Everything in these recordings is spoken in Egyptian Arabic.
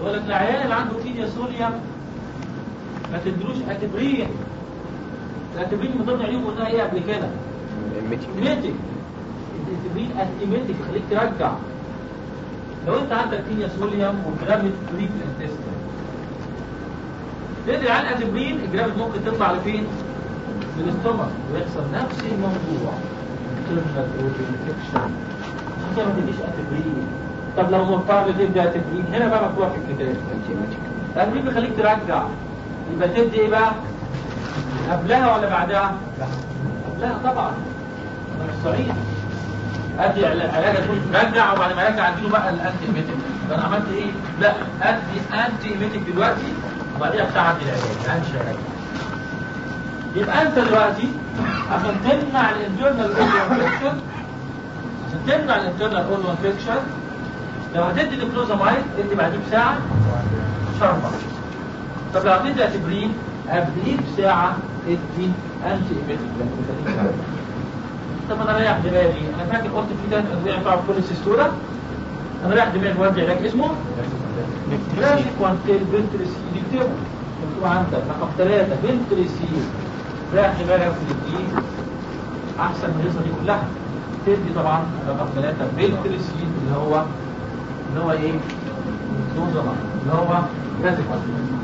يقول لك العيان اللي عنده كيديا سوريا ما تدروش اتبرين الاتبرين من ضمن عيوبه قلنا ايه قبل كده؟ ميتك الاتبرين انتيميتك يخليك ترجع لو انت عندك كيديا سوليوم وجرامت فري في الانتستين تدري عن اتبرين الجرامت ممكن تطلع لفين؟ للاستومك ويحصل نفس الموضوع internal organ infection عشان كده ما تديش اتبرين طب لو مضطر تبدا اتبرين هنا بقى مكتوب في الكتاب التمرين بيخليك ترجع يبقى تدي ايه بقى؟ قبلها ولا بعدها؟ قبلها طبعا مش صحيح ادي علاج اشوف رجع وبعد ما ارجع اديله بقى الانتي ايميتيك انا عملت ايه؟ لا ادي انتي ايميتيك دلوقتي وبعدين افتح عندي العلاج امشي علاج يبقى انت دلوقتي عشان تمنع الانترنال اورجن انفكشن عشان تمنع الانترنال اورجن انفكشن لو هتدي ديكلوزامايد ادي بعديه بساعه شربة طب لو هتدي اتبرين قبليه بساعة ادي انتي ايميتيك طب انا رايح دماغي انا فاكر قلت في ثلاث ادويه ينفعوا في كل السيستولا انا رايح دماغي ودي علاج اسمه راشيك وانتيل بنتريسين يكتبه مكتوب عندك رقم ثلاثة بنتريسين رايح دماغك في الدين احسن من القصه دي كلها تدي طبعا رقم ثلاثة بنتريسين اللي هو اللي هو ايه؟ اللي هو رازيكال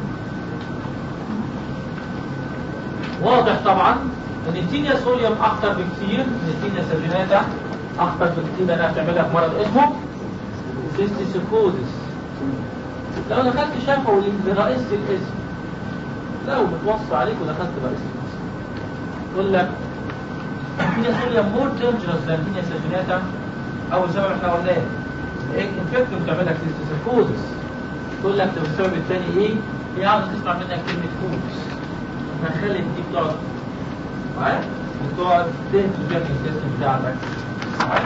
واضح طبعا ان التينيا سوليوم اخطر بكثير من التينيا سيرجيناتا اخطر بكثير انها تعملها في مرض اسمه سيستيسيكوزس لو دخلت شفوي لرئيس الاسم لو متوصى عليك ودخلت رئيس الاسم يقول لك التينيا سوليوم مور دينجرس ذان التينيا سيرجيناتا اول سبب احنا قلناه الانفكتيف بتعمل لك سيستيسيكوزس تقول لك طب السبب الثاني ايه؟ هي عاوزه تسمع منك كلمه فوكس هنخلي دي بتقعد معايا بتقعد تهدي بيها السيستم بتاعتك معايا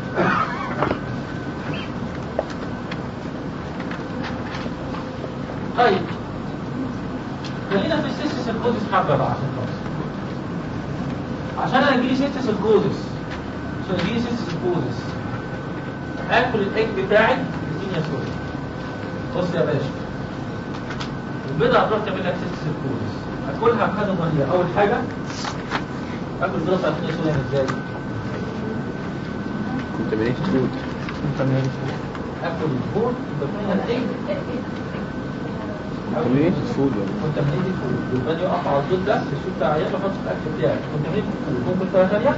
طيب خلينا في السيستس الكودس حبه بقى عشان خلاص عشان انا يجيلي سيستس الكودس عشان يجيلي سيستس الكودس اكل الايج بتاعي الدنيا سوري بص يا باشا البيضة هتروح تعمل لك سيستس الكودس اكلها بكذا طريقه اول حاجه اكل بيضة بتاعت الدنيا سوري ازاي؟ كونتامينيت فود اكل الفول كونتامينيت ايه؟ كونتامينيت فود كونتامينيت فود يبقى يقف على الزيت ده السوق بتاع عيال يحط في الاكل بتاعك كونتامينيت فود ممكن طريقه ثانيه؟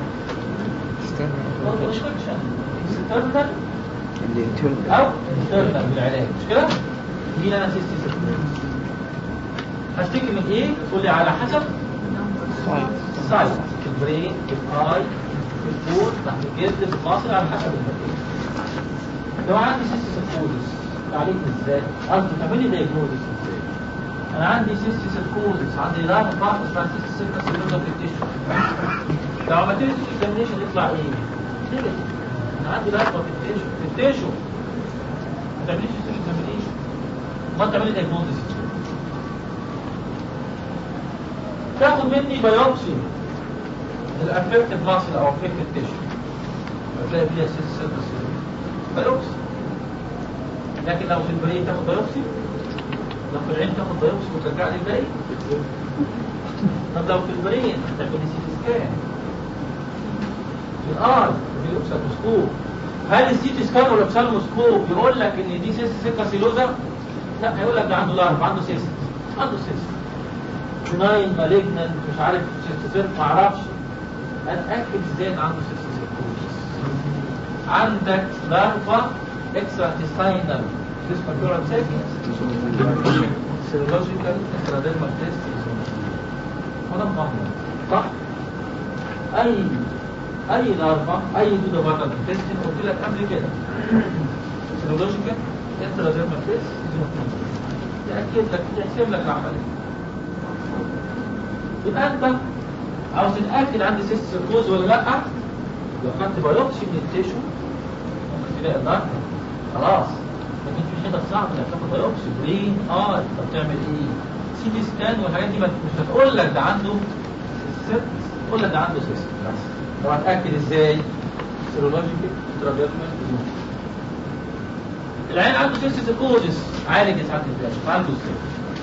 انفكشن اكسترنال الانترنال او انترنال بالعلاج مش كده؟ مين انا سيستي هشتكي من ايه؟ تقول لي على حسب السايز في البرين في الاي في الفول تحت الجلد في المصل على حسب المكان لو عندي سيستي سيركوزس تعالج ازاي؟ قصدي تعملي دايجنوزس ازاي؟ انا عندي سيستي سيركوزس عندي رام بعض اسمها سيستي سيركوزس في التيشو لو عملت لي اكزامينشن يطلع ايه؟ نيجاتيف انا عندي رغبه في التيشو في التيشو ما تعمليش تيشو اكزامينشن ما تعملي دايجنوزس تاخد مني بايوبسي الافكتد ماسل او افكتد تيشو هتلاقي فيها سيستي سيركوزس بايوبسي لكن لو في البرين تاخد بايوبسي لو في العين تاخد بايوبسي وترجع لي الباقي طب لو في البرين هتعمل لي سي تي سكان في الار في الاوكسالوسكوب هل السي تي سكان والاوكسالوسكوب يقول لك ان دي سيست سيكا سيلوزا؟ لا هيقول لك ده عنده لارف عنده سيست عنده سيست بناين مالجننت مش عارف سيست ما اعرفش اتاكد ازاي ان عنده سيست سيكوزس عندك لارفا اكسترا انتستينال اسمها كورا ساكن سيرولوجيكال انتراديرمال تيست هذا مهم صح؟ اي اي لارفا اي دوده بره الانتستين قلت لك قبل كده سيرولوجيكال انتراديرمال تيست ياكد لك يحسب لك العمليه يبقى انت عاوز تتاكد عندي سيست سيركوز ولا لا لو خدت بايوبسي من التيشو ممكن تلاقي اللارفا خلاص لكن في حتت صعبه انك تاخد بايوبسي برين اه طب تعمل ايه؟ سي تي سكان والحاجات دي مش هتقول لك ده عنده سيست تقول لك ده عنده سيست بس طب هتاكد ازاي؟ سيرولوجيكال ترابيوتمنت العين عنده سيستيكوزس عالج ساعات الدم عنده ازاي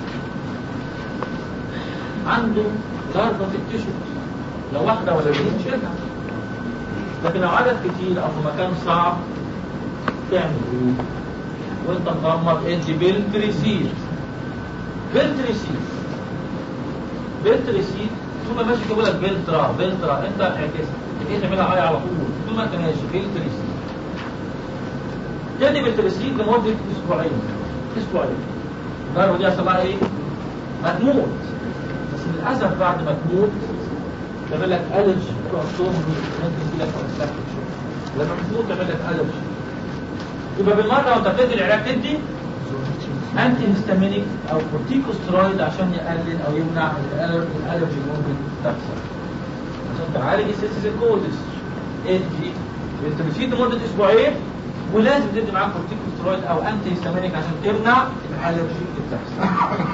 عنده ضربة في التشو لو واحدة ولا اثنين شيلها لكن لو عدد كتير او في مكان صعب تعمل ايه؟ وانت مغمض ادي بيلت ريسيت بيلت ريسيت بيلت ريسيت طول ما ماشي يقول لك بيلترا بيلترا انت اعكسها ايه تعملها عالي على طول طول ما انت ماشي بيلت ريسيت تاني بيلت ريسيت لمدة اسبوعين اسبوعين الضربة دي هيحصل لها ايه؟ هتموت بس للاسف بعد ما تموت تعمل لك الرجي تقوم ممكن يجي لك لما تموت تعمل لك الرجي يبقى بالمره وانت بتدي العلاج تدي انتي هيستامينيك او كورتيكوسترويد عشان يقلل او يمنع الالرجي اللي ممكن تحصل عشان تعالج السيستيكوزس ادي التمثيل لمده اسبوعين ولازم تدي معاه كورتيكوسترويد او انتي هيستامينيك عشان تمنع الالرجي اللي بتحصل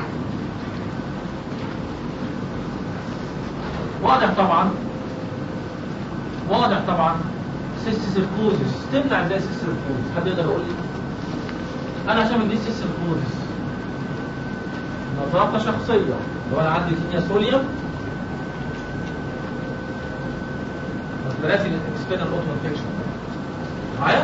واضح طبعا واضح طبعا سيستيكوزس تمنع ازاي سيستيكوزس حد يقدر يقول لي انا عشان دي سيستيكوزس نظافه شخصيه لو انا عندي كيمياء صوليوم بلاش الاكسترنال اوتو انفكشن معايا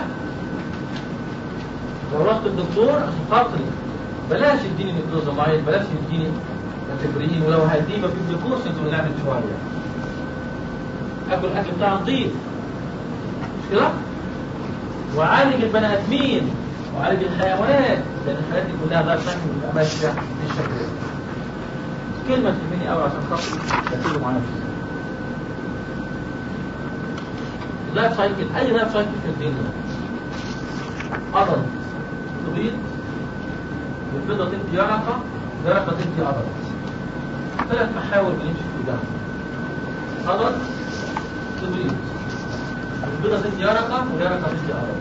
لو رحت الدكتور عشان خاطري بلاش يديني نيكلوزامايد بلاش يديني تبرين ولو هديه يبقى في بريكوشنز ونعمل شويه اكل اكل بتاع نظيف مش كده؟ وعالج البني ادمين وعالج الحيوانات لان الحاجات دي كلها ده شكل بتبقى ماشيه بالشكل ده كلمه تهمني قوي عشان خاطر تركزوا معايا لايف سايكل اي لايف سايكل في الدنيا عضل تبيض والبيضه تدي يرقه يرقه تدي عضل ثلاث محاور بنمشي في ده عضل تبيض البيضه تدي يرقه واليرقه تدي عضل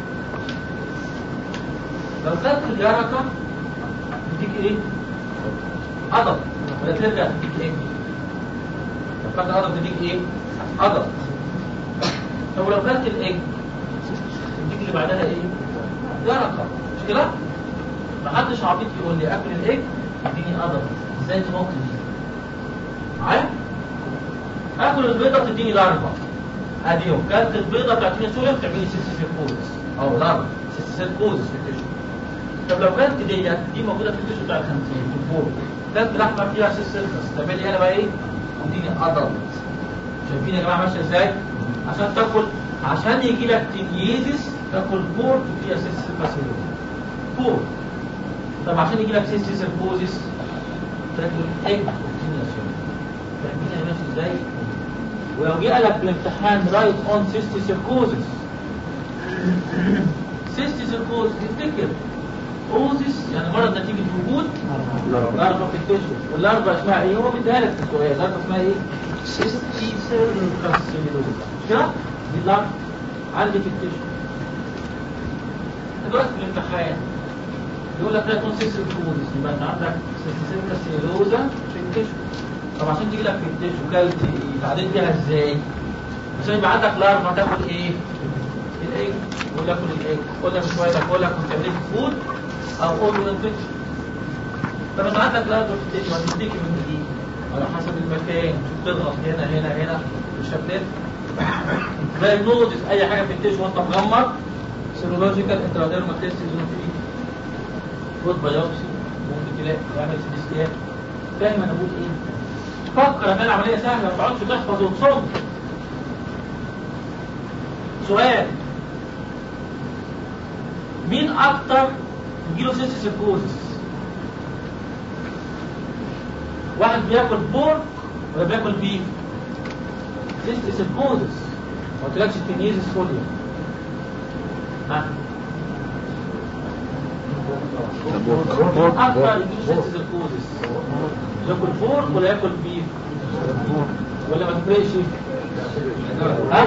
لو خدت اليرقه تديك ايه؟ عضل ولا ترجع تديك ايه؟ لو خدت عضل تديك ايه؟ عضل طب لو خدت الايه؟ تديك اللي بعدها ايه؟ يرقه مش كده؟ محدش عبيط يقول لي اكل الايه؟ اديني عضل ازاي تنط دي؟ معايا؟ اكل البيضه تديني ضربه اديهم كانت البيضه بتاعت سوريا بتعملي سيستيكوزس او ضربه سيستيكوزس في التشو طب لو كانت دي دي موجوده في التشو بتاع الخنزير في الفول كانت لحمه فيها سيستيكوزس تعملي هنا بقى ايه؟ اديني عضل شايفين يا جماعه ماشيه ازاي؟ عشان تاكل عشان يجي لك تنييزس تاكل بورك فيها سيستيكوزس بورك طب عشان يجي لك سيستيكوزس تاكل ايج فاهمين انا ماشي ازاي؟ ولو جه قالك في الامتحان رايت اون سيستي سيركوزس سيستي سيركوزس تفتكر اوزس يعني مرض نتيجة وجود لارفا في التشو واللارفا اسمها ايه؟ هو بيديها لك في السؤال لارفا اسمها ايه؟ سيستي سيركوزس مش كده؟ دي اللارفا عندي في التشو دلوقتي في الامتحان يقول لك رايت اون سيستي سيركوزس يبقى انت عندك سيستي سيركوزس في التشو طب عشان تيجي لك في الدش وكلت تعديت بيها ازاي عشان يبقى عندك لارفا تاكل ايه الايج ولا اكل الايج قلنا من شويه تاكلها كنت تعمل فود او اول انفكشن طب انت عندك لارفا في الدش هتديك من دي على حسب المكان تضغط هنا هنا هنا مش هتلف زي النودز اي حاجه في الدش وانت مغمض سيرولوجيكال انتراديرمال تيست في فود بايوبسي ممكن تلاقي يعمل سيستيات فاهم انا بقول ايه فكر ان العمليه سهله ما تقعدش تحفظ وتصم سؤال مين اكتر يجيله سيستي سيركوزس واحد بياكل بورك ولا بياكل بيف سيستي سيركوزس ما قلتلكش تنيزس فوليا ها اكتر يجيله سيستي سيركوزس ياكل بورك ولا ياكل بيف ولا ما تفرقش ها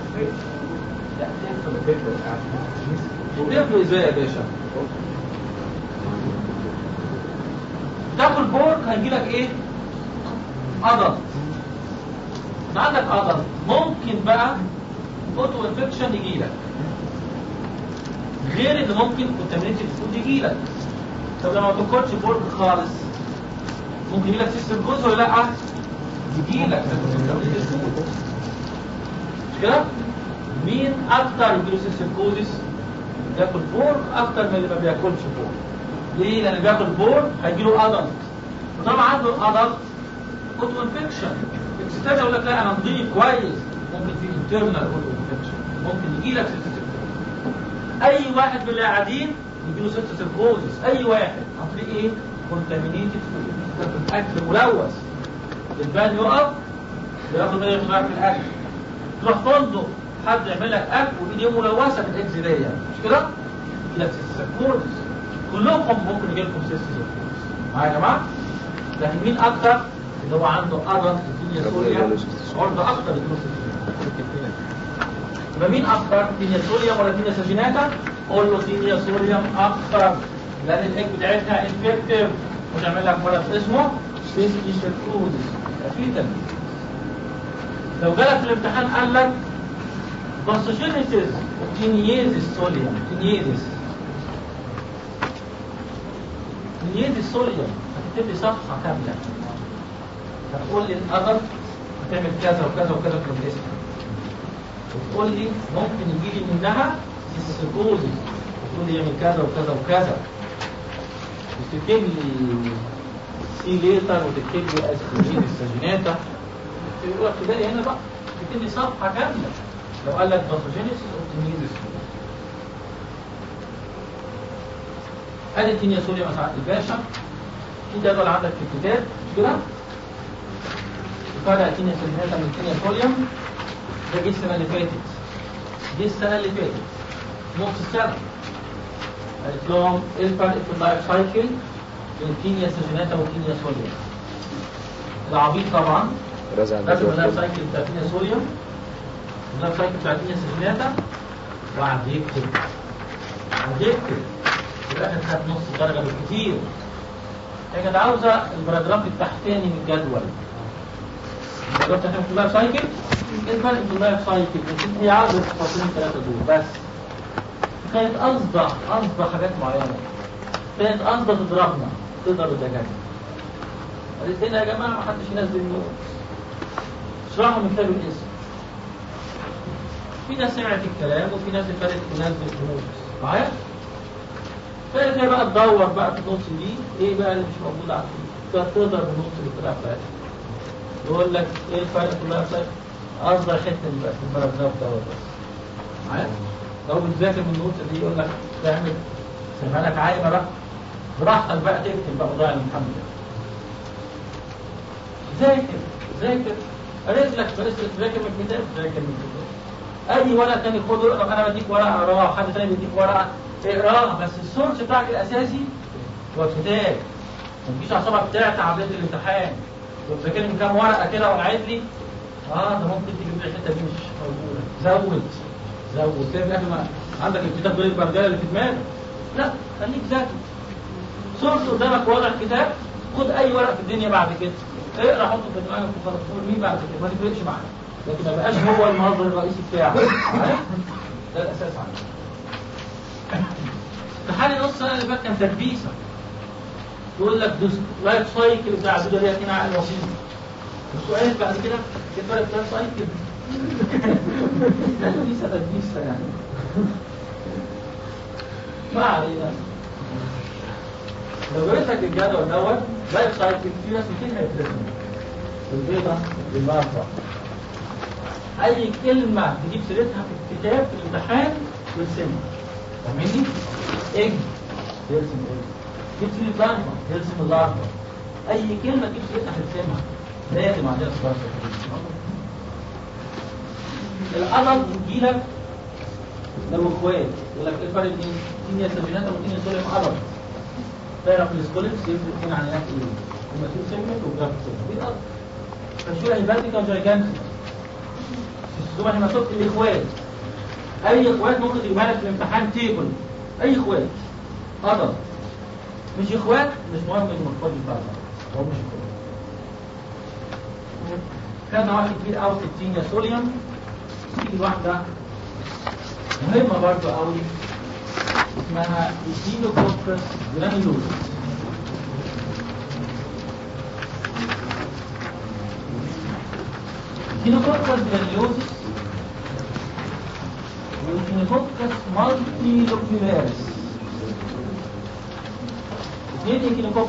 تفرق ازاي يا باشا تاكل بورك هيجي لك ايه عضل ما عندك عضل ممكن بقى اوتو انفكشن يجي لك غير ان ممكن كونتامينيتد فود يجي لك طب لما ما تاكلش بورك خالص ممكن يجي لك سيستم جوز ولا لا يجي لك مش كده مين اكتر يجيله سيستم كوزيس بياكل بورك اكتر من اللي ما بياكلش بورك ليه لان اللي بياكل بورك هيجيله ادلت وطبعا عنده ادلت اوتو انفكشن الستات يقول لك لا انا نضيف كويس ممكن في انترنال اوتو انفكشن ممكن يجي لك سيستم اي واحد من اللي قاعدين يجيله سيستم كوزيس اي واحد عن طريق ايه كونتامينيتد فود اكل ملوث البان يقف ياخد ايه في الاكل تروح فندق حد يعمل لك اكل وايديه ملوثه بالاكس دي مش كده؟ يجي لك سيستم كلكم ممكن يجي لكم سيستم معايا يا جماعه؟ لكن مين اكتر اللي هو عنده ادلت تينيا سوريا برضه اكتر يجيله سيستم يبقى مين اكتر تينيا سوريا ولا تينيا ساجيناتا؟ قول له تينيا سوريا اكتر لان الايج بتاعتها انفكتيف وتعمل لك مرض اسمه سيستم كروزس في تنفيذ لو جالك في الامتحان قال لك باثوجينيسيس تينييزيس سوليوم تينييزيس تينييزيس سوليوم هتكتب لي صفحه كامله هتقول لي الأدر هتعمل كذا وكذا وكذا في الجسم وتقول لي ممكن يجي لي منها سيستوزيس وتقول لي يعمل كذا وكذا وكذا وتكتب لي سي ليتر وتكتب لي اسبرين السجيناتا يقول لك بالي هنا بقى تكتب لي صفحه كامله لو قال لك باثوجينيسيس اوبتيميزيس ادي التينيا سوريا مساعد الباشا في جدول عندك في الكتاب مش كده؟ فرق تينيا سوريا من تينيا سوريا ده جه السنه اللي فاتت جه السنه اللي فاتت نص السنه قالت لهم ايه الفرق في اللايف سايكل بين تينيا سجيناتا وتينيا سوريا العبيط طبعا رزع رسم اللايف سايكل بتاع تينيا سوريا اللايف سايكل بتاع تينيا سجيناتا وقعد يكتب قعد يكتب في الاخر خد نص درجه بالكتير هي كانت عاوزه الباراجراف التحتاني من الجدول الباراجراف التحتاني في اللايف سايكل ايه الفرق في اللايف سايكل؟ هي عاوزه الفصلين ثلاثه دول بس كانت قصده قصده حاجات معينه كانت قصده تضربنا تضرب الدكاتره قالت لنا يا جماعه ما حدش ينزل نوت اشرحوا من كتاب الاسم في ناس سمعت الكلام وفي ناس ابتدت تنزل نوت معايا؟ فهي بقى تدور بقى في النص دي ايه بقى اللي مش موجود على الكتاب تقدر النص اللي طلع بتاعتها يقول لك ايه الفرق في اللايف سايكل قصدي حته اللي بقى في الباراجراف دوت بس معايا؟ لو بتذاكر من النوتس دي يقول لك تعمل سيبها لك عايمه بقى براحتك بقى تكتب بقى ضايع الامتحان ده ذاكر ذاكر رجلك بس تذاكر من الكتاب ذاكر من الكتاب اي ورقه تاني خده اقرا انا بديك ورقه اقراها حد تاني بيديك ورقه اقراها بس السورس بتاعك الاساسي هو الكتاب ما تجيش اعصابك تعتع ليله الامتحان وتذاكر من كام ورقه كده وقعد لي اه ده ممكن تجيب لي الحته دي مش موجوده زود زود تلاقي في الاخر ما- عندك الكتاب غير البرجله اللي في دماغك لا خليك ذكي سورس قدامك وضع الكتاب خد اي ورقه في الدنيا بعد كده اقرا حطه في دماغك وخلاص قول مين بعد كده ما تفرقش معاك لكن ما بقاش هو المصدر الرئيسي بتاعك عارف؟ ده الاساس عندك امتحان نص السنه اللي فاتت كان تدبيسه يقول لك دوس لايف سايكل بتاع الفيديو اللي على الوسيط السؤال بعد كده ايه الفرق بتاع السايكل تدبيسه تدبيسه يعني ما علينا لو جبت لك الجدول دوت لايف سايكل في ناس كتير هيترسم البيضة بالمرفع أي كلمة تجيب سيرتها في الكتاب في الامتحان ترسمها فاهمني؟ إج يرسم إج جيب سيرة لارفا يرسم اللارفا أي كلمة تجيب سيرتها ترسمها لازم عندنا دراسة الأمل يجيلك لو اخوات يقول لك ايه الفرق بين كيمياء سبيلات وكيمياء سوليوم أبد تعرف السكوليبس يفرق بين عينات ايه؟ هيماتيم سيجمنت وجرافيك سيجمنت دي الأرض فشو هيباتيكا وجايجانتيكا السوبر هيماتوت الاخوات اي اخوات ممكن تجيبها لك في الامتحان تيبل اي اخوات أبد مش اخوات مش مهم انه اخوات بتاعنا هو مش اخوات كان واحد كبير قوي في التينيا سوليوم تيجي واحده مهمة برضو قوي اسمها ايثينوكوكس جرانيولوزس ايثينوكوكس جرانيولوزس وايثينوكوكس مالتي لوكيولاريس اثنين ايثينوكوكس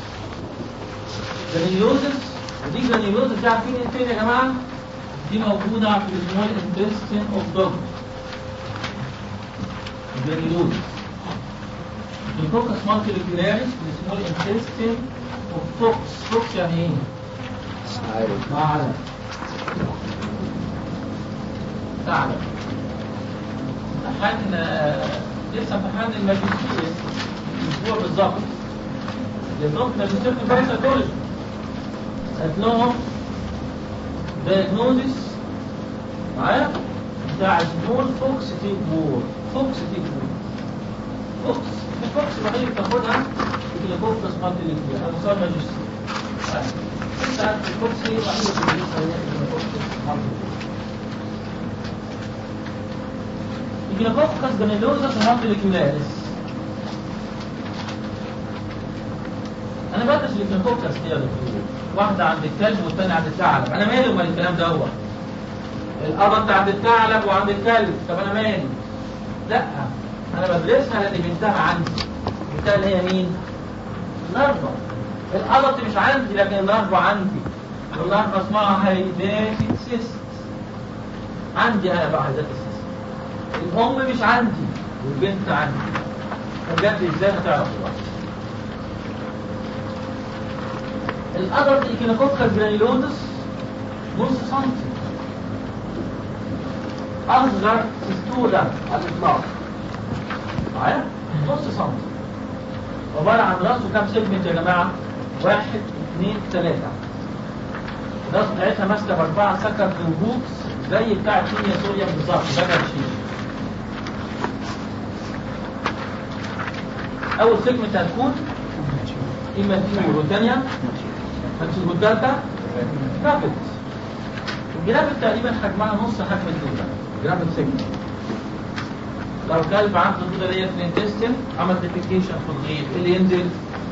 جرانيولوزس ودي جرانيولوزس دي عارفين ايه فين يا جماعه؟ دي موجوده في السمول انتستين اوف دوج جرانيولوزس الفوكس مالتيليكولاريس في السمول انتستين اوف فوكس فوكس يعني ايه؟ عارف ثعلب ثعلب امتحان آه، لسه امتحان الماجستير اسبوع بالظبط لانهم ماجستير في بايسايكولوجي قالت لهم diagnosis معايا بتاع سمول فوكس تيب وور فوكس تيب وور فوكس الفوكس الوحيد اللي بتاخدها اللي فوكس مالتيليكولار انا مصاب ماجستير انت عارف الفوكس هي الوحيده اللي بتاخدها اللي فوكس مالتيليكولار الجلوكوكس جانيلوزس مالتيليكولاريس انا بدرس الجلوكوكس دي يا دكتور واحده عند الكلب والثانيه عند الثعلب انا مالي ومال الكلام دوت القرط عند الثعلب وعند الكلب طب انا مالي لا انا بدرسها لان بنتها عندي بنتها اللي هي مين النرفة القرط مش عندي لكن النرفة عندي والنرفة اسمها هيداتيك سيست عندي انا بقى هيداتيك سيست الام مش عندي والبنت عندي بجد ازاي هتعرف دلوقتي الادلت ايكينوكوكال جرانيلوزس نص سنتي اصغر سيستولا على الاطلاق معايا نص سنتي عباره عن راسه كام سيجمنت يا جماعه واحد اثنين ثلاثه الراس بتاعتها ماسكه باربعه سكر بوكس زي بتاع كيميا سوريا بالظبط ده شيء اول سيجمنت هتكون ايماتيور والثانيه هتكون والثالثه جرافيت الجرافيت تقريبا حجمها نص حجم الدوده جرافيت سيجمنت لو كلب عنده الدوده ديت في الانتستين عمل ديفيكيشن في الغيط ايه اللي ينزل؟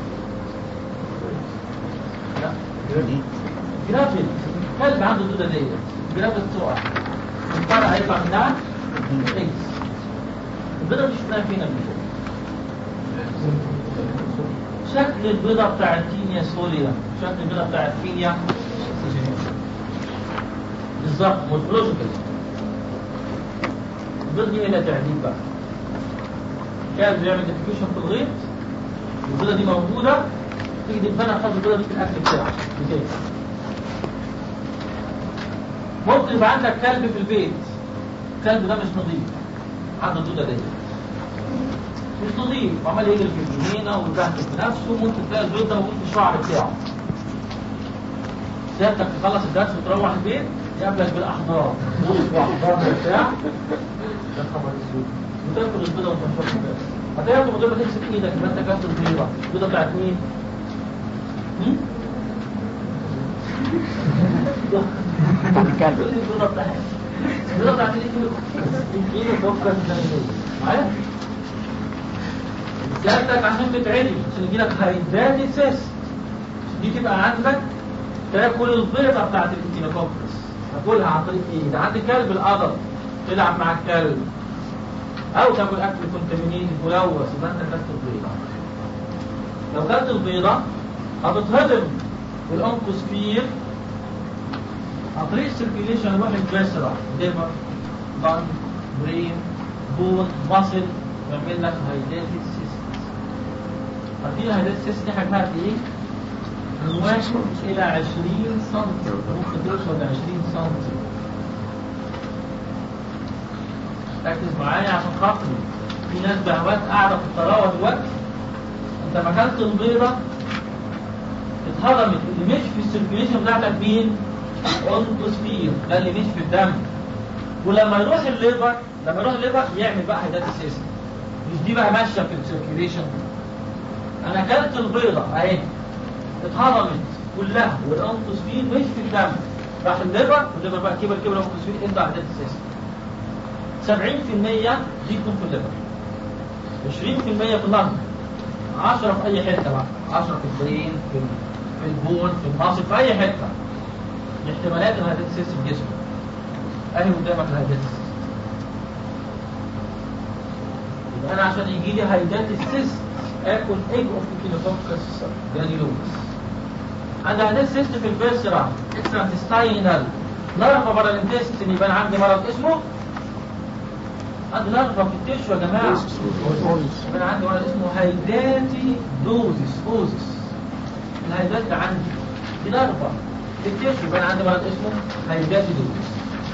لا جرافيت كلب عنده الدوده ديت جرافيت تقع الفرع هيطلع منها اكس البيضه دي شفناها فين قبل كده شكل البيضة بتاعت كينيا سوريا شكل البيضة بتاعت كينيا بالظبط مورفولوجيكال البيض دي هنا تعديل بقى كان بيعمل ديفيكيشن في الغيط البيضة دي موجودة تيجي تتبنى تحط البيضة دي في الأكل بتاعك بتاعك ممكن يبقى عندك كلب في البيت الكلب ده مش نظيف عنده الدودة دي مش نظيف وعمال يجري في الجنينه ويبهدل في نفسه ممكن تلاقي البيض ده موجود في الشعر بتاعه سيادتك تخلص الدرس وتروح البيت يقابلك بالاحضان بوط واحضان وبتاع يا خبر اسود وتاكل البيضه وانت مش واخد بالك هتاكل من غير ما تمسك ايدك يبقى انت اكلت البيضه البيضه بتاعت مين؟ هم؟ الكلب البيضه بتاعت البيضه بتاعت الايد الايد فكر معايا؟ سيادتك عشان تتعدي عشان يجيلك هيداتي سيست دي تبقى عندك تاكل البيضه بتاعت الانتينوكوكس تاكلها عن طريق ايه؟ ده عندك كلب القدر تلعب مع الكلب او تاكل اكل كونتامينيت ملوث يبقى انت اكلت البيضه لو اكلت البيضه هتتهضم بالانكوسفير عن طريق السيركيليشن يروح الجسرة ليفر لانج برين بون ماسل يعمل لك هيداتي سيست عارفين الهيداتي سيست دي حجمها قد ايه؟ من واحد إلى 20 سم ممكن توصل ل 20 سم ركز معايا عشان خاطري في ناس بهوات قاعدة في الطراوة دلوقتي انت ما اكلت البيضة اتهضمت اللي مش في السيركيليشن بتاعتك مين؟ اونتوسفير ده اللي مش في الدم ولما يروح الليفر لما يروح الليفر يعمل بقى هيدات سيستم مش دي بقى ماشيه في السيركيليشن انا اكلت البيضه اهي اتهضمت كلها والانتوسفير مش في الدم راح الليفر والليفر بقى كبر كبر الانتوسفير انت هيدات سيستم 70% دي تكون في الليفر 20% في اللنج 10 في اي حته بقى 10 في البرين في في البون في المصل في اي حته الاحتمالات الهيدات سيستم في جسمك اهي قدامك الهيدات سيستم يبقى انا عشان يجي لي هيدات السيست اكل ايج اوف كيلوكوكس جرانيولوس عندي هيدات سيست في الفيسرا اكسترا انتستاينال لارفا بره الانتستين يبقى انا عندي مرض اسمه عندي لارفا في التشو يا جماعه يبقى انا عندي مرض اسمه هيداتي دوزيس اوزيس الهيدات اللي عندي دي لارفا في التشو يبقى انا عندي مرض اسمه هيداتي دوزيس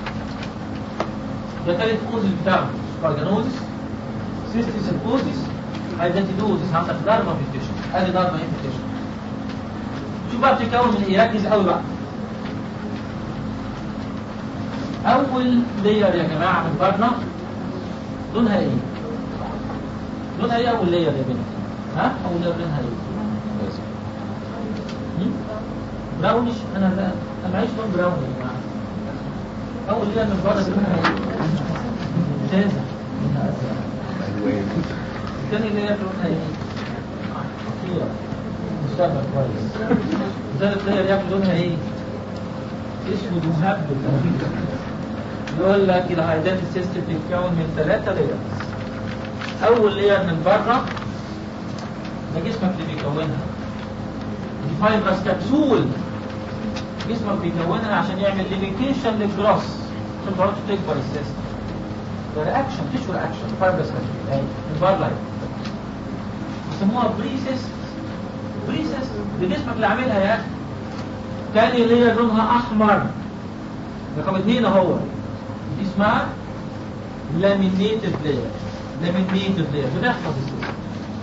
ده تالت اوزيس بتاعه سبارجانوزيس سيستيس الكوزيس هيداتي دوزيس عندك لارفا في التشو ادي لارفا ايه في التشو شوف بقى بتتكون من ايه ركز قوي بقى اول لير يا جماعه من بره لونها ايه لونها ايه اول لير يا بنت ها اول لير لونها ايه هم؟ براونش انا لا انا معيش لون براون يا جماعه اول لير من بره لونها ايه ممتازه لونها ازرق الثاني لير لونها ايه خطيره مستقبل كويس ثالث لير ياخد لونها ايه اسود مهبل يقول لك الهيدات السيستم بتتكون من ثلاثة ليرز أول لير من بره ده جسمك اللي بيكونها دي فايبرس كبسول جسمك بيكونها عشان يعمل ليميتيشن للجراس عشان تعرفش تكبر السيستم ده رياكشن تشو رياكشن فايبرس كبسول يعني من بره يعني. بيسموها بريسيست بريسيست دي جسمك اللي عاملها يا اخي تاني لير لونها احمر رقم اثنين اهو دي اسمها لامينيتد لير لامينيتد لير بنحفظ السيستم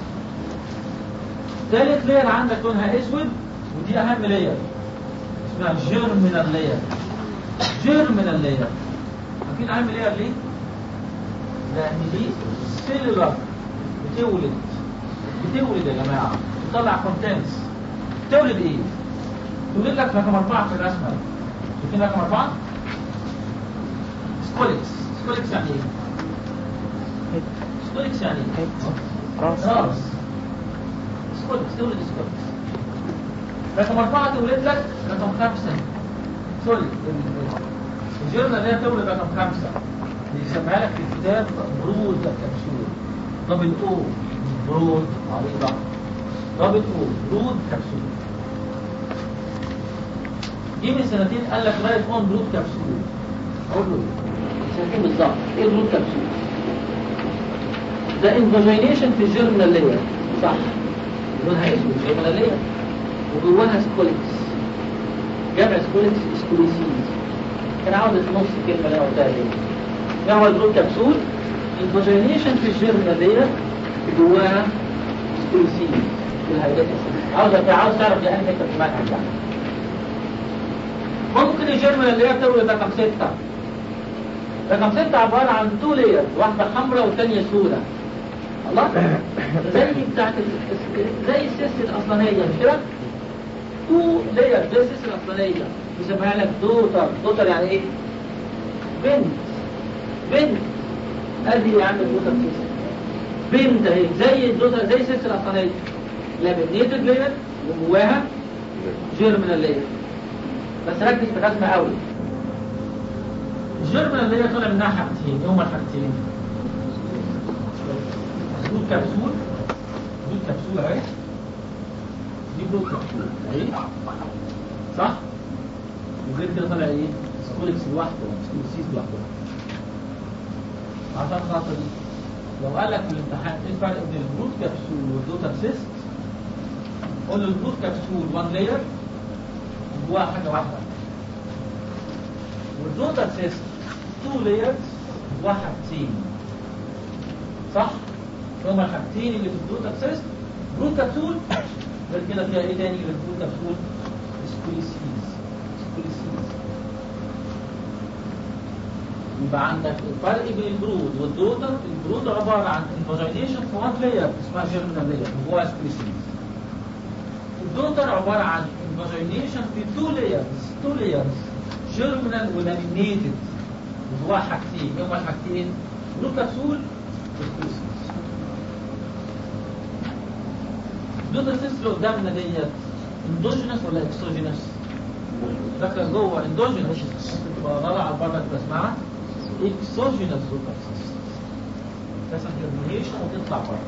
ثالث لير عندك لونها اسود ودي اهم لير اسمها جيرمينال لير جيرمينال لير عارفين اهم لير ليه؟ لان دي سيلولار بتولد بتولد يا جماعه بتطلع كونتنتس بتولد ايه؟ تولد لك رقم اربعه في الرسمه شايفين رقم اربعه؟ سكوليكس سكوليكس يعني ايه؟ سكوليكس يعني ايه؟ راس راس سكوليكس تولد سكوليكس رقم أربعة تولد لك رقم خمسة سوري الجيرنا اللي هي تولد رقم خمسة بيسميها لك في الكتاب برود كبسول دبل او برود عريضة دبل او برود كبسول جه من سنتين قال لك رايت اون برود كبسول اقول له إيه؟ سنتين بالظبط ايه برود كبسول ده انفاجينيشن في الجيرمينال لاير صح لونها اسود جيرمينال لاير وجواها سكوليكس جمع سكوليكس سكوليسيز كان عاوز في نص الكلمه اللي انا قلتها دي جمع البرود كبسول انفاجينيشن في الجيرمينال لاير جواها سكوليسيز والهيدات عاوز عاوز تعرف دي انهي حته في المنهج يعني ممكن الجيرمينال اللي هي تولد رقم ستة رقم ستة عبارة عن تو لاير واحدة حمراء والثانية سوداء الله زي بتاعت ال- زي السيس الأصلانية مش كده؟ تو لاير زي السيس الأصلانية بيسميها لك دوتر دوتر يعني ايه؟ بنت بنت ادي يا عم الدوتر سيس بنت اهي زي الدوتر زي السيس الأصلانية لامينيتد لاير وجواها جيرمينال لاير بس ركز في الرسمة قوي الجيرمينال اللي هي طالع منها حاجتين ايه هما الحاجتين برود كبسول برود كبسول اهي دي برود كبسول اهي صح وغير كده طالع ايه سكوليكس لوحده سكوليسيس لوحده عشان خاطر لو قال لك في الامتحان ايه الفرق بين البرود كبسول والدوتر سيست قول له البرود كبسول 1 لاير جواها حاجه واحده والدوتر سيست تو لايرز وحاجتين صح؟ هما الحاجتين اللي في الدوتر سيست برود كبسول غير كده فيها ايه تاني غير البرود كبسول؟ سكوليسيز سكوليسيز يبقى عندك الفرق بين البرود والدوتر البرود عباره عن انفاجينيشن في وان لاير اسمها جيرمينال لاير جواها سكوليسيز الدوتر عباره عن انفاجينيشن في تو لايرز تو لايرز جيرمينال ولامينيتد وجواها حاجتين ايه هما الحاجتين؟ برود كبسول وسكوليسيز اللوتال سيست اللي قدامنا ديت اندوجينس ولا اكسوجينس؟ فاكره جوه اندوجينس تبقى طالعه بره تبقى اسمها اكسوجينس لوتال سيست تحصل جرميشن وتطلع بره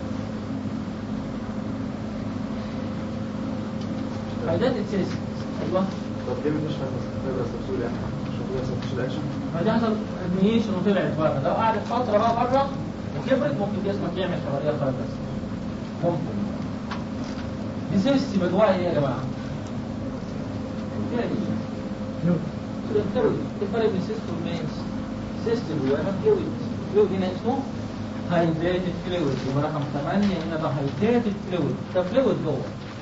فايدات السيست ايوه طب ليه مفيش حاجه تقدر تفصيل يعني مش هتقدر تفصيل اكشن فدي حصل جرميشن وطلعت بره لو قعدت فتره بقى بره وكبرت ممكن جسمك يعمل حواليها فايبرس ممكن دي سيست يبقى جواها ايه يا جماعه؟ فيها ايه؟ فلويد الفرق بين سيست والمينز سيست جواها فلويد فلويد هنا اسمه هايدريتد فلويد يبقى رقم 8 هنا ده هايدريتد فلويد ده فلويد جوه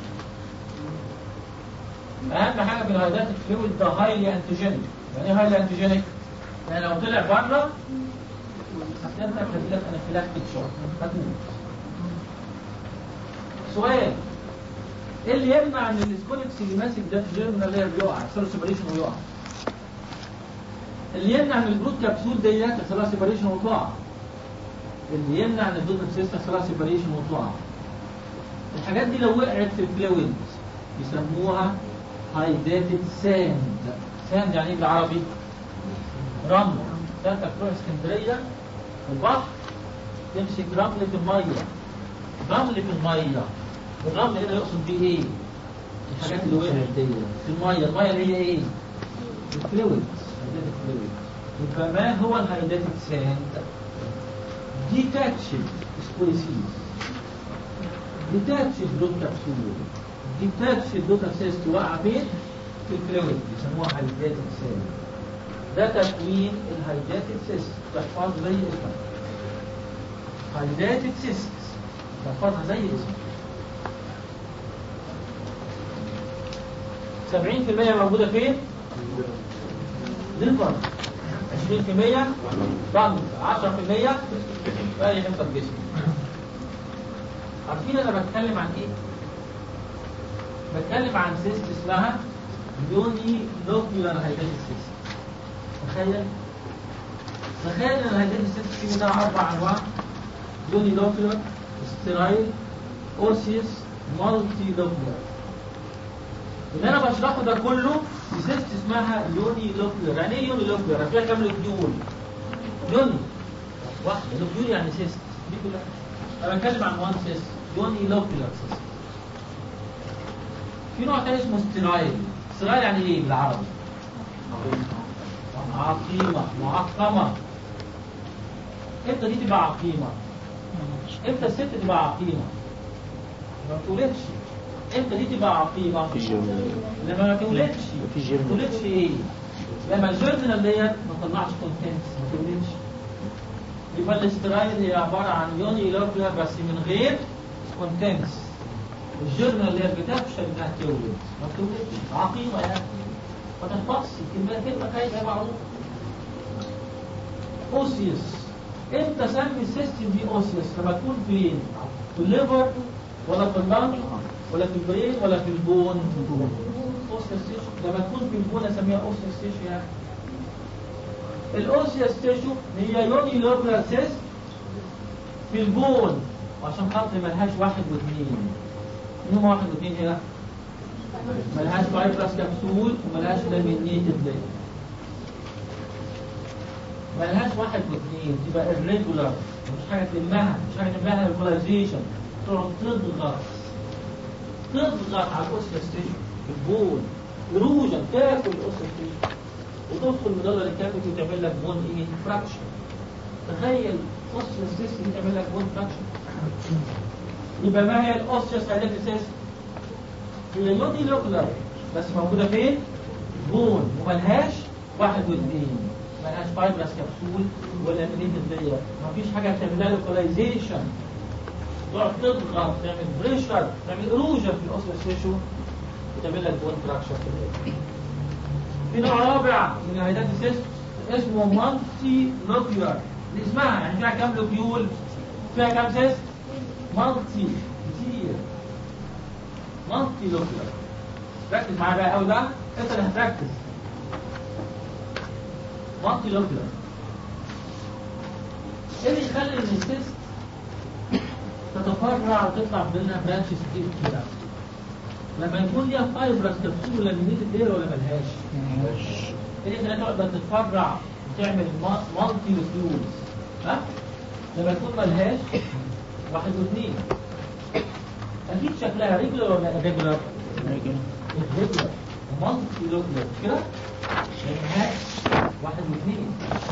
اهم حاجه في الهايدريتد فلويد ده هايلي انتيجينيك يعني ايه هايلي انتيجينيك؟ يعني لو طلع بره هتنفع هتجيلك انافيلاكتيك شوك هتموت سؤال ايه اللي يمنع ان الاسكوليكس اللي ماسك ده الجيرمينال لاير بيقع يحصل له سيبريشن ويقع اللي يمنع ان البروت كبسول ديت يحصل لها سيبريشن وتقع اللي يمنع ان الدوتر سيستم يحصل لها سيبريشن وتقع الحاجات دي لو وقعت في الفلويد يسموها هايداتد ساند ساند يعني ايه بالعربي؟ رمل ساعتك تروح اسكندريه البحر تمسك رملة المية رملة المية الرمل هنا يقصد بيه ايه؟ الحاجات اللي وقعت دي في المية المية اللي هي ايه؟ الفلويد هيداتد فلويد يبقى ما هو الهيداتد ساند؟ ديتاتشد سبيسيز ديتاتشد دوت كبسول ديتاتشد دوت سيست واقعة فين؟ في الفلويد يسموها هيداتد ساند ده تكوين الهيداتد سيست تحفظ زي اسمها هيداتد سيست تحفظها زي اسمها 70% موجودة فين؟ ليفر 20% ضغط 10% باقي حته الجسم عارفين انا بتكلم عن ايه؟ بتكلم عن سيست اسمها يوني لوكيولار هيداتد سيست تخيل تخيل ان الهيداتد سيست في منها اربع انواع يوني لوكيولار ستيرايل اوسيوس مالتي لوكيولار اللي انا بشرحه ده كله في سيست اسمها يوني لوكيولار يعني ايه يوني لوكيولار؟ فيها كام لوكيول؟ يوني واحده لوكيول يعني سيست دي كلها انا بتكلم عن وان سيست يوني لوكيولار سيست في نوع تاني اسمه ستيرايل ستيرايل يعني ايه بالعربي؟ عقيمة معقمة امتى دي تبقى عقيمة؟ امتى الست تبقى عقيمة؟ ما بتولدش امتى دي تبقى عقيمة؟ في جيرمينال لما ما تولدش في ما جيرمينال تولدش ايه؟ لما الجيرمينال ديت ما طلعش كونتنتس ما تولدش يبقى الاسترايل هي عبارة عن يوني لوكيولار بس من غير كونتنتس الجيرمينال اللي هي بتفشل انها تولد ما بتولدش عقيمة يعني ما تحفظش كلمة كلمة كايدة معروفة اوسيوس امتى سمي السيستم دي اوسيوس لما تكون فين؟ في الليفر ولا في اللنج ولا في البرين ولا في البون اوسيوس تيشو لما تكون في البون اسميها اوسيوس تيشو يعني الاوسيوس تيشو هي يوني لوبلر سيست في البون وعشان خاطر ملهاش واحد واثنين مين هم واحد واثنين هنا؟ ملهاش فايبرس كبسول وملهاش لامينيتد لير ملهاش واحد واثنين تبقى irregular مش حاجه تلمها مش حاجه تلمها لوكاليزيشن تقعد تضغط تضغط على الاوسيوس تيشو البون اروجن تاكل الاوسيوس تيشو وتدخل مدلل الكافيتي وتعمل لك بون ايه فراكشن تخيل اوسيوس تيشو دي تعمل لك بون فراكشن يبقى ما هي الاوسيوس هيداتيسيس هي يودي لوكلر بس موجودة فين؟ بون وملهاش واحد واثنين ملهاش فايبرس كبسول ولا منيتد لير مفيش حاجة تعمل لها لوكاليزيشن تقعد تضغط تعمل بريشر تعمل اروجن في الاوسيوس تيشو وتعمل لك بون فراكشر في نوع رابع من الهيدات السيست اسمه مالتي لوكيولار دي اسمها يعني فيها كام لوكيول؟ فيها كام سيست؟ مالتي كتير مالتي لوكيولار ركز معايا بقى قوي بقى انت اللي هتركز مالتي لوكيولار ايه اللي يخلي ان السيست تتفرع وتطلع منها برانشز كتير كده لما يكون ليها فايبرس كبسولة ليميتد اير ولا ملهاش؟ اللي انت تقدر تتفرع وتعمل مالتي ريفيوز ها؟ لما يكون ملهاش واحد واثنين اكيد شكلها ريجولر ولا ريجولر؟ ريجولر مالتي ريجولر مش كده؟ ملهاش واحد واثنين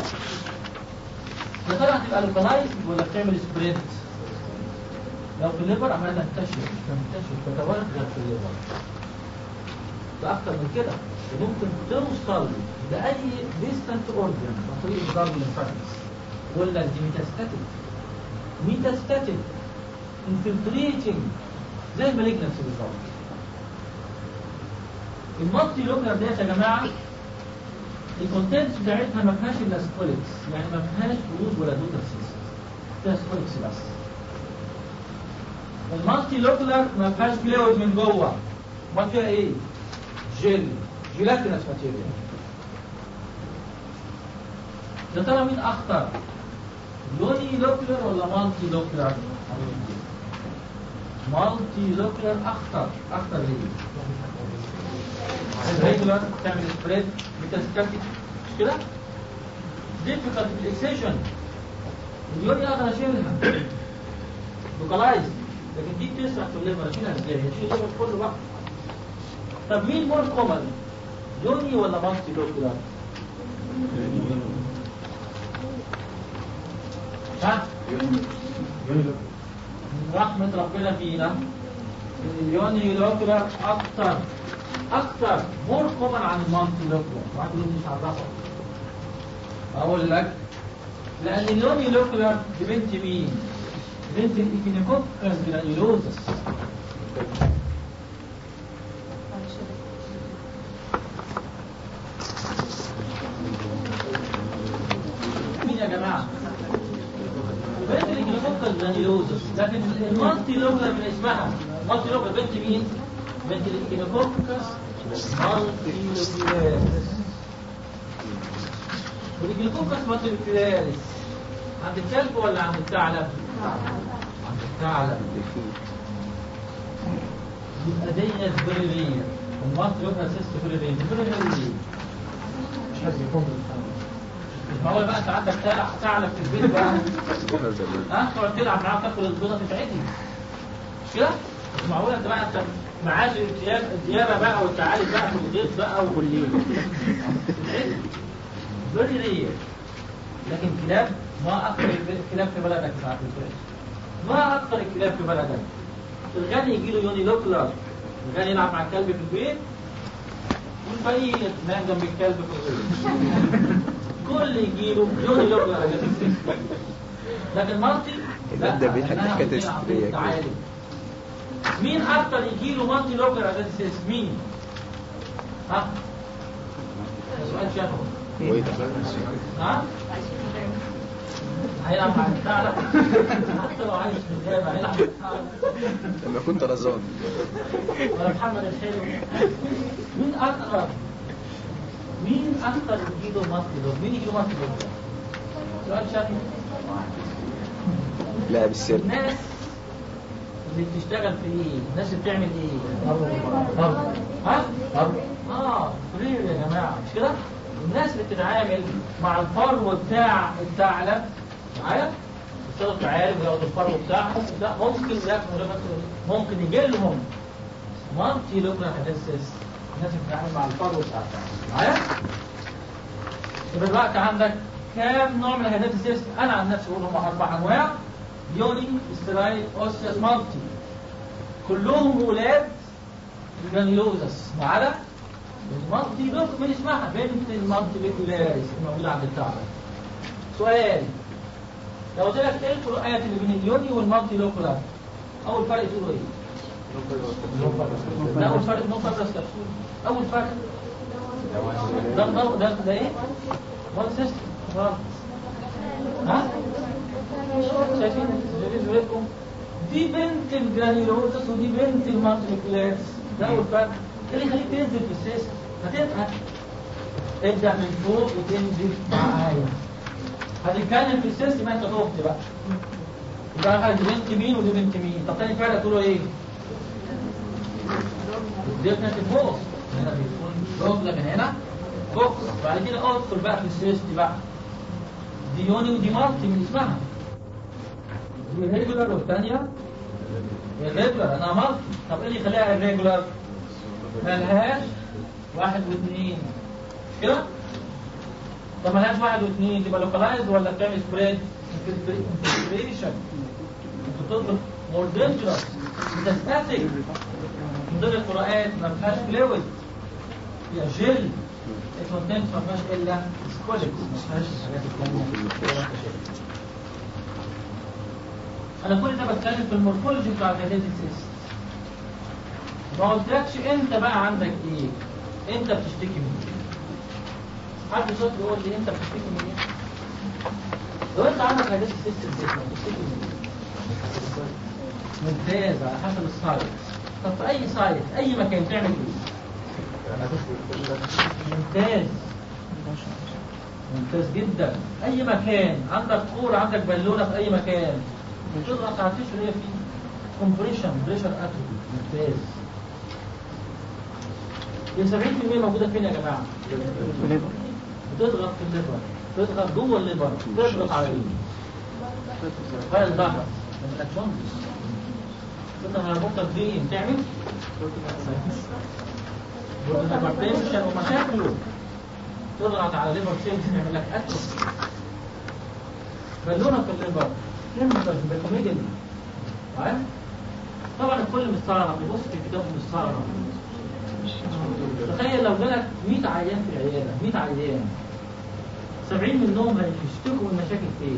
يا ترى هتبقى لوكالايز ولا بتعمل سبريد؟ لو في الليفر عمالة تنتشر تنتشر تتوالد غير في الليفر فأكتر من كده ممكن توصل لأي ديستانت أورجن عن طريق الضرب الليمفاتكس ولا دي ميتاستاتيك ميتاستاتيك انفلتريتنج زي المالجنسي بالظبط المالتي لوكر ديت يا جماعه الكونتنتس بتاعتها ما فيهاش الا سكوليكس يعني ما فيهاش فلوس ولا دوتا سيست فيها سكوليكس بس المالتي لوكلر ما فيهاش فلويد من جوه ما فيها ايه جيل جيلاتينس ماتيريال يا ترى مين اخطر يوني لوكلر ولا مالتي لوكلر مالتي لوكلر اخطر اخطر ليه ريجولار تعمل سبريد ميتاستاتيك مش كده difficult fixation اليوني اقدر اشيلها لوكالايز لكن دي بتسرح في الليفر اشيلها ازاي؟ اشيل الليفر كله بقى طب مين مور كومن؟ يوني ولا مالتي لوكلر؟ ها؟ من رحمة ربنا فينا اليوني لوكلر أكتر أكتر مور كومن عن المالتي لوكلر واحد يقول لي مش عرفها أقول لك لأن اليوني لوكلر دي بنت مين؟ بنت الإيكينيكوكس جرانيولوزس مين يا جماعة؟ بنت الإيكينيكوكس جرانيولوزس لكن المالتي لوكلر من اسمها مالتي لوكلر بنت مين؟ بنت الإيكينيكوكس مالتي لوكلاريس والإيكينيكوكس مالتي لوكلاريس عند الكلب ولا عند الثعلب؟ عند الثعلب يبقى ديت فيري رير المالتي لوكلر سيست فيري رير فيري رير مش عايز يكون ما هو بقى انت عندك ثعلب ثعلب في البيت بقى ها تقعد تلعب معاه تاكل البيضه تتعدي مش كده؟ مش معقول انت بقى انت معاش الديابه الديابه بقى والتعالي بقى في الغيط بقى وكل يوم فيري رير لكن كلاب ما اكثر الكلاب في بلدك ساعات الفرش ما اكثر الكلاب في بلدك الغني يجي له يوني لوكلر الغني يلعب مع الكلب في البيت والباقي ينام جنب الكلب في الغيط كل يجي له يوني لوكلر لكن مالتي لا ده بيحب لأنها حكاية بتلعب السفرية كده. بالتعالي. مين اكتر يجي له مالتي لوكلر اساسيس مين؟ ها؟ ده سؤال شفوي ويت ها؟ هيلعب مع الثعلب حتى لو عايش في الغابة هيلعب مع الثعلب لما كنت رزان ولا محمد الحلو مين أكثر مين أكثر يجيله مطلب مين يجيله مطلب سؤال شافي لا بالسر الناس اللي بتشتغل في ايه الناس اللي بتعمل ايه ضرب ها ضرب اه فرير يا جماعه مش كده الناس اللي بتتعامل مع الفرو بتاع الثعلب معايا بيشتغلوا في عالم وياخدوا الفرو بتاعهم ده ممكن ياخدوا ممكن يجي لهم مالتي لوكرا هيدسس الناس اللي بتتعامل مع الفرو بتاع الثعلب معايا يبقى دلوقتي عندك كام نوع من الهيداتيسيس انا عن نفسي بقول هم اربع انواع يوني سترايل اوسيوس مالتي كلهم ولاد جرانيولوزس ما عدا المالتي لوك من اسمها بنت المالتي لوكولاريس الموجوده عند الثعلب سؤال لو قلت لك ايه الفروقات اللي بين اليوني والمالتي لوكولار اول فرق تقولوا ايه؟ لا اول فرق نو فابرس كبسول اول فرق ده ده ده, ده ايه؟ وان سيستم غلط ها؟ شايفين شايفين زوجكم دي بنت الجرانيولوزس ودي بنت المالتيكلاس ده اول فرق ايه اللي يخليك تنزل في السيستم هتضحك ابدا من فوق وتنزل معايا هتتكلم في السيستم انت تهت بقى ده دي بنت مين ودي بنت مين طب تاني فرق تقولوا ايه ديفنتيف بوكس هنا بيكون دوبلة من هنا بوكس بعد كده ادخل بقى في السيست بقى دي يوني ودي مالتي من اسمها دي ريجولار والثانيه الريجولار انا مالتي طب ايه اللي يخليها الريجولار ملهاش واحد واثنين مش كده طب ملهاش واحد واثنين تبقى لوكالايز ولا بتعمل سبريد انفلتريشن انت بتضرب مور دينجرس ميتاستاتيك من ضمن الفروقات ما فيهاش فلويد فيها جل الكونتنت ما فيهاش الا سكوليكس ما فيهاش الحاجات الثانيه اللي انت شايفها. انا كل ده بتكلم في المورفولوجي بتاع الهيداتيك سيست ما قلتلكش انت بقى عندك ايه انت بتشتكي من ايه حد صوت يقول لي انت بتشتكي من ايه لو انت عندك هيداتيك سيست في جسمك بتشتكي من ايه ممتاز على حسب السايت طب في اي سايت اي مكان تعمل ايه ممتاز ممتاز جدا اي مكان عندك كوره عندك بالونه في اي مكان بتضغط على التيشو اللي هي فيه كومبريشن بريشر اتروفي ممتاز ال 70% موجوده فين يا جماعه؟ بتضغط في الليفر تضغط جوه الليفر تضغط على ايه؟ فايل ظهر من الاكشنز كنا هنربطك بيه تعمل هايبرتنشن ومشاكله تضغط على ليفر سيلز يعمل لك اتروفي بالونه في الليفر تنفذ بالكوميديا معايا طبعا الكل مستغرب بيبص في الكتاب مستغرب تخيل لو جالك 100 عيان في العياده 100 عيان 70 منهم هيشتكوا من مشاكل فين؟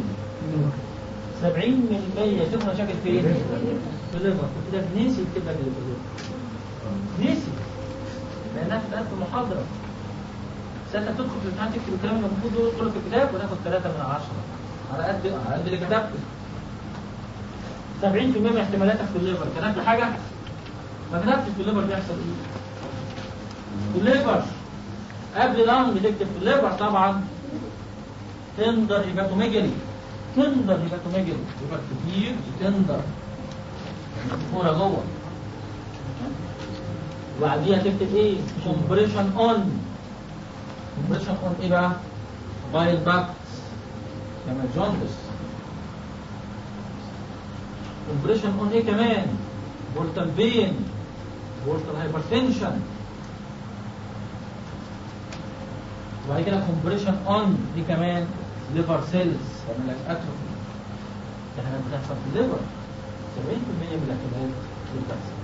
70% يشتكوا مشاكل فين؟ في الليفر كنت ده نسي يكتب لك اللي في الليفر نسي لانها اتقالت في المحاضره ساعتها تدخل في الامتحان تكتب الكلام اللي المفروض يدخل في الكتاب وناخد 3 من 10 على قد على قد اللي كتبته 70% من احتمالاتك في الليفر كتبت حاجه ما كتبتش في الليفر بيحصل ايه؟ في الليفر قبل لانج تكتب في الليفر طبعا تندر هيباتوميجالي تندر هيباتوميجالي يبقى كتير تندر كوره جوه وبعديها تكتب ايه؟ كومبريشن اون كومبريشن اون ايه بقى؟ بايل باكت كما جوندس كومبريشن اون ايه كمان؟ بورتال بين بورتال هايبرتنشن وبعد كده كومبريشن اون دي كمان ليفر سيلز يعمل لك اتروفي ده حاجات بتحصل في الليفر 70% من الاحتمالات دي بتحصل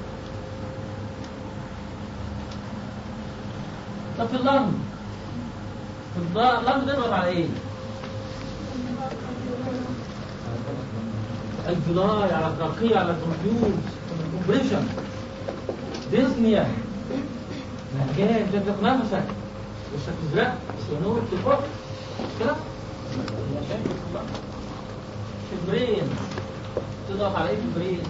طب في اللنج في اللنج تضغط على ايه؟ الجلاي على الترقية على الكمبيوتر كومبريشن ديزنيا مهجان جاب لك نفسك وشك ازرق سنور تفك كده في البرين تضغط على ايه في البرين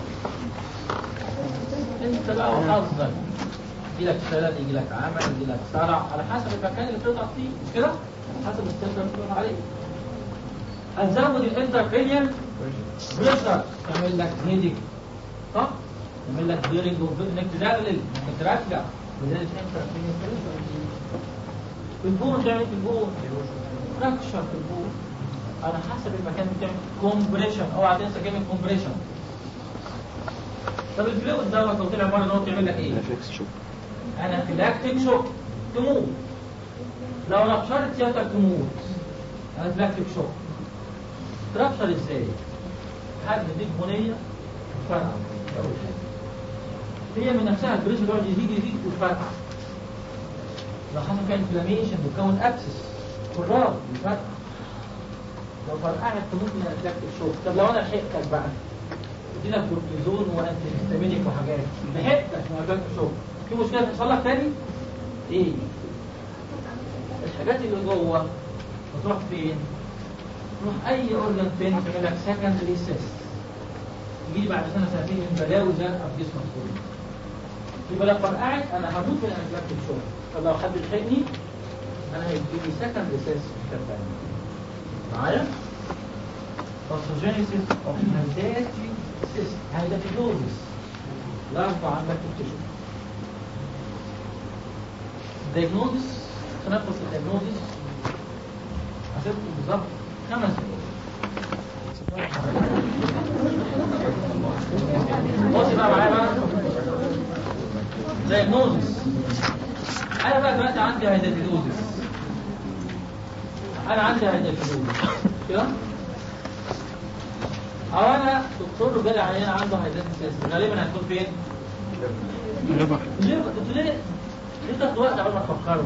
انت بقى وحظك يجي لك شلل يجي لك عمل يجي لك صرع على حسب المكان اللي بتضغط فيه مش كده؟ على حسب السنتر اللي بتضغط عليه هنزود الانتركرينيال بريشر تعمل لك هيدك صح؟ تعمل لك ديرنج انك تدلل انك ترجع ولذلك الانتركرينيال بريشر في البون تعمل في البون فراكشر في البون على حسب المكان اللي بتعمل كومبريشن اوعى تنسى كلمه كومبريشن طب الفلويد دوت لو طلع بره ان هو بيعمل لك ايه؟ انافيلاكتيك شوك تموت لو ربشرت سيادتك تموت انافيلاكتيك شوك تربشر ازاي؟ حد يديك بنيه وفرقع هي من نفسها البريشر يقعد يزيد يزيد وتفرقع لو حصل فيها انفلاميشن بتكون ابسس قرار بيفرقع لو فرقعت تموت من انافيلاكتيك شوك طب لو انا لحقتك بقى ادينا كورتيزون وانتي هيستامينيك وحاجات لحقتك من انافيلاكتيك شوك في مشكله تحصل لك تاني؟ ايه؟ الحاجات اللي جوه بتروح فين؟ تروح اي اورجن فين تعمل لك سكندري سيست تجي بعد سنه سنتين من بلاوي زرقاء في جسمك كله يبقى لو فرقعت انا هموت من انفلاكتيك شوك طب لو حد لحقني انا هيجي لي سكندري سيست في الكتاب معايا؟ Pathogenesis of hydatid cyst hydatidosis لاحظوا عندك التشو diagnosis تنفس الدياجنوزيس هتبقى بالظبط خمس دقايق بص بقى معايا بقى diagnosis انا بقى دلوقتي عندي هيداتيدوزيس انا عندي هيداتيدوزيس كده او انا دكتور جالي عيان عنده هيداتيدوزيس غالبا هتكون فين؟ الليفر ليه انتوا ليه ليه تاخدوا وقت قبل ما تفكروا؟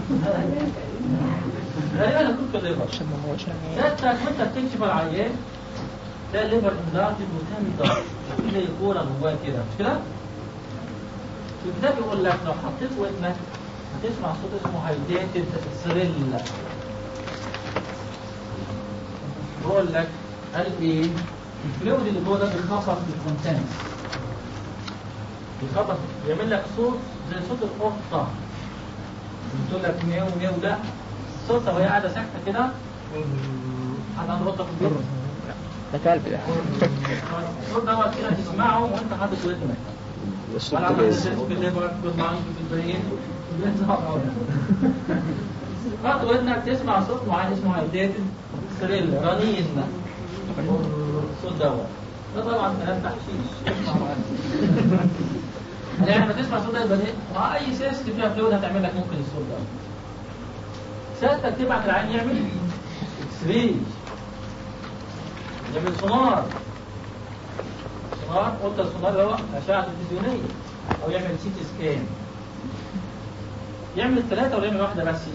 غالبا هتكون في الليفر عشان ما هوش ساعتك وانت بتكشف العيان ده الليفر اندارتد وتاني ضغط زي كوره جواه كده مش كده؟ في الكتاب يقول لك لو حطيت ودنك هتسمع صوت اسمه هايديتد ثريل بقول لك قال ايه؟ الفلويد اللي جوه ده بيخبط في الكونتنت بيخبط بيعمل لك صوت زي صوت القطه بتقول لك ميو ميو ده صوتها وهي قاعده ساكته كده حد عنده قطه في البيت ده كلب ده الصوت دوت كده تسمعه وانت حاطط ودنك الصوت ولا ده عملت بيز سيرش في الليفر في المعين في البرين حط ودنك تسمع صوت معين اسمه هايديتد ثريل رنين الصوت دوت ده طبعا كلام تحشيش اسمع معايا يعني لما تسمع صوت ده يبقى ايه؟ مع اي سيست فيها فلويد هتعمل لك ممكن الصوت ده سيادتك تبعت العين يعمل اكس راي يعمل سونار سونار قلت السونار اللي هو اشعه تلفزيونيه او يعمل سي تي سكان يعمل ثلاثه ولا يعمل واحده بس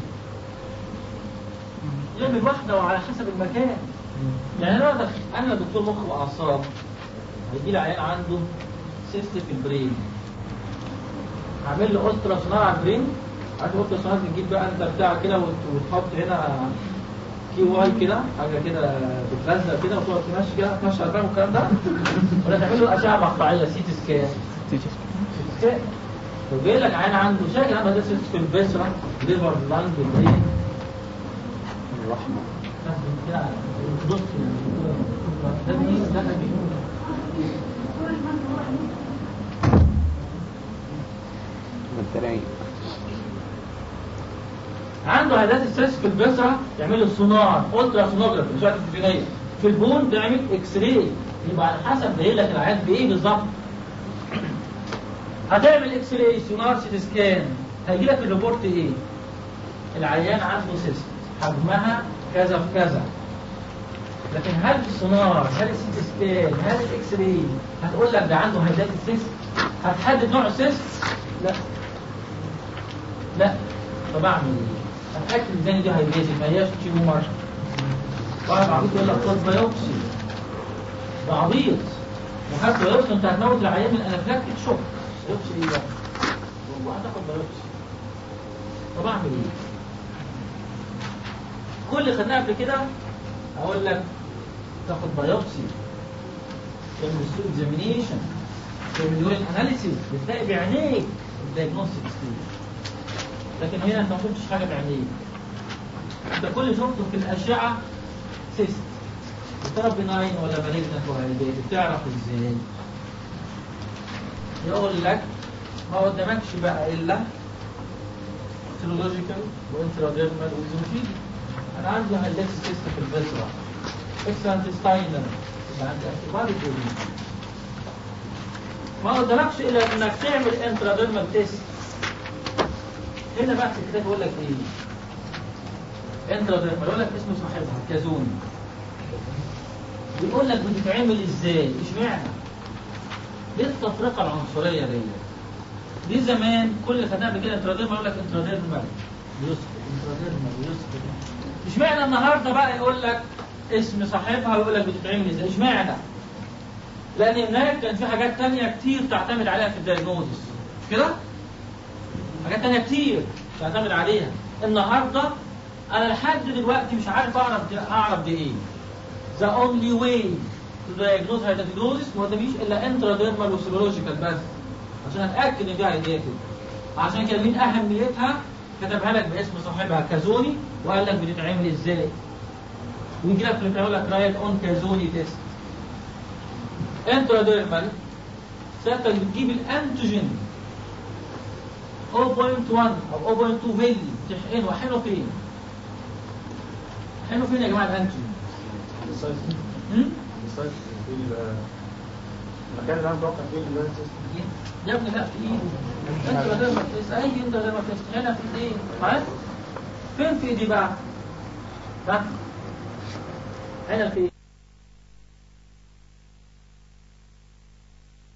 يعمل واحده وعلى حسب المكان يعني انا دخ- انا دكتور مخ واعصاب هيجي لي عيان عنده سيست في البرين هعمل له الترا سونار على البرين عارف الالترا سونار بتجيب بقى انت بتاع كده وت- وتحط هنا كي واي كده حاجه كده بتلزق كده وتقعد تمشي كده تمشي على الباب والكلام ده ولا تعمل له اشعه مقطعيه سي تي سكان سكان وجاي لك عين عنده شاكل عنده ده سيست في البسرة ليفر لانج برين الرحمة كده بص ده دي ده دي مبتلعين عنده هدات السيس في البصرة يعمل له سونار الترا سونوجرافي مش عارف التلفزيونية في البون بيعمل اكس راي يبقى على حسب باين لك العيان بايه بالظبط هتعمل اكس راي سونار سيتي سكان هيجي لك الريبورت ايه العيان عنده سيست حجمها كذا في كذا لكن هل السونار هل السيتي سكان هل الاكس راي هتقول لك ده عنده هيدات السيست هتحدد نوع السيست لا لا طب اعمل ايه؟ اتاكد ازاي دي هيدريتد ما هياش تيومر واحد عبيط يقول لك خد بايوبسي ده عبيط وخدت بايوبسي انت هتموت العيان من انافلاكتيك شوك بايوبسي ايه ده؟ هو هتاخد بايوبسي طب اعمل ايه؟ كل اللي خدناه قبل كده اقول لك تاخد بايوبسي تعمل ستود اكزامينيشن تعمل يورين اناليسيس بتلاقي بعينيك الدايجنوستيك ستيج لكن هنا انت ما شفتش حاجه بعينيك انت كل اللي شفته في الاشعه سيست ترى بناين ولا مالجنت ولا هيديت بتعرف ازاي يقول لك ما قدامكش بقى الا سيرولوجيكال وانتراديرمال وزوفيدي انا عندي هيديت سيست في الفيسرا اكسانتستاينر يبقى عندي انتيبادي ما قدامكش الا انك تعمل انتراديرمال تيست هنا بقى في الكتاب يقول لك ايه انتراديرمال يقول لك اسم صاحبها كازوني بيقول لك بتتعمل ازاي اشمعنى ليه التفرقه العنصريه دي دي زمان كل اللي خدناها قبل كده انتراديرمال يقول لك انتراديرمال يسكت انتراديرمال يسكت اشمعنى النهارده بقى يقول لك اسم صاحبها ويقول لك بتتعمل ازاي اشمعنى لان هناك كان في حاجات تانية كتير تعتمد عليها في الدايجنوزس مش كده حاجات تانية كتير تعتمد عليها النهارده انا لحد دلوقتي مش عارف اعرف دي اعرف دي ايه the only way to diagnose hydatidosis ما قداميش الا intradermal وسيرولوجيكال بس عشان اتاكد ان دي هيديتد عشان كده من اهميتها كتبها لك باسم صاحبها كازوني وقال لك بتتعمل ازاي ويجي لك في الامتحان يقول لك رايت اون كازوني تيست انتراديرمال ساعتها بتجيب الانتيجين 0.1 او 0.2 مللي تحقنه احقنه فين؟ احقنه فين يا جماعه الانتيجين؟ السايز هم؟ السايز فين يبقى المكان اللي انا متوقع فيه اللي هو السيستم يا ابني لا في ايه؟ انت بدل ما تقيس اي انت بدل ما تقيس هنا في ايديه معايا؟ فين في ايدي بقى؟ ها؟ هنا في